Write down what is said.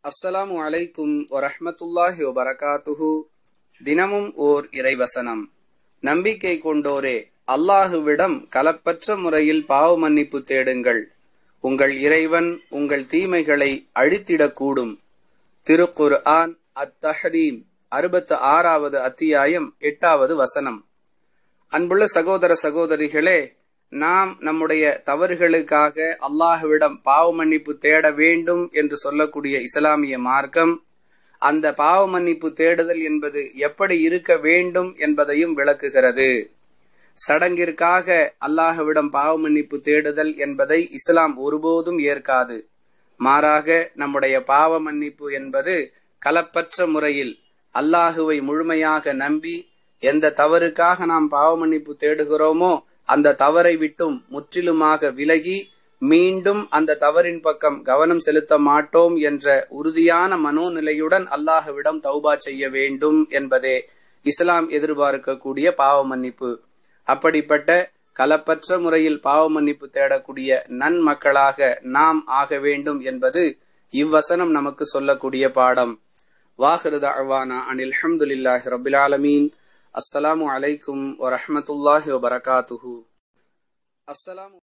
அஸ்ஸலாமு அலைக்கும் வரஹ்மத்துல்லாஹி வபரகாத்துஹு தினமும் ஓர் இறைவசனம் நம்பிக்கை கொண்டோரே அல்லாஹுவிடம் கலப்பற்ற முறையில் பாவ மன்னிப்பு தேடுங்கள் உங்கள் இறைவன் உங்கள் தீமைகளை அழித்திடக்கூடும் திருக்குர் ஆன் அத் தஹரீம் அறுபத்து ஆறாவது அத்தியாயம் எட்டாவது வசனம் அன்புள்ள சகோதர சகோதரிகளே நாம் நம்முடைய தவறுகளுக்காக அல்லாஹுவிடம் பாவ மன்னிப்பு தேட வேண்டும் என்று சொல்லக்கூடிய இஸ்லாமிய மார்க்கம் அந்த பாவ மன்னிப்பு தேடுதல் என்பது எப்படி இருக்க வேண்டும் என்பதையும் விளக்குகிறது சடங்கிற்காக அல்லாஹுவிடம் பாவ மன்னிப்பு தேடுதல் என்பதை இஸ்லாம் ஒருபோதும் ஏற்காது மாறாக நம்முடைய பாவ மன்னிப்பு என்பது கலப்பற்ற முறையில் அல்லாஹுவை முழுமையாக நம்பி எந்த தவறுக்காக நாம் பாவ மன்னிப்பு தேடுகிறோமோ அந்த தவறை விட்டும் முற்றிலுமாக விலகி மீண்டும் அந்த தவறின் பக்கம் கவனம் செலுத்த மாட்டோம் என்ற உறுதியான மனோநிலையுடன் அல்லாஹுவிடம் தௌபா செய்ய வேண்டும் என்பதே இஸ்லாம் எதிர்பார்க்கக்கூடிய பாவ மன்னிப்பு அப்படிப்பட்ட கலப்பற்ற முறையில் பாவ மன்னிப்பு தேடக்கூடிய நன்மக்களாக நாம் ஆக வேண்டும் என்பது இவ்வசனம் நமக்கு சொல்லக்கூடிய பாடம் வாஹிருத அழ்வானா அனில் அஹமதுல்லாஹி ரபில் ஆலமீன் அஸ்ஸலாமு அலைக்கும் வரஹமத்துல்லாஹி வபரகாத்துஹு அஸ்ஸலாமு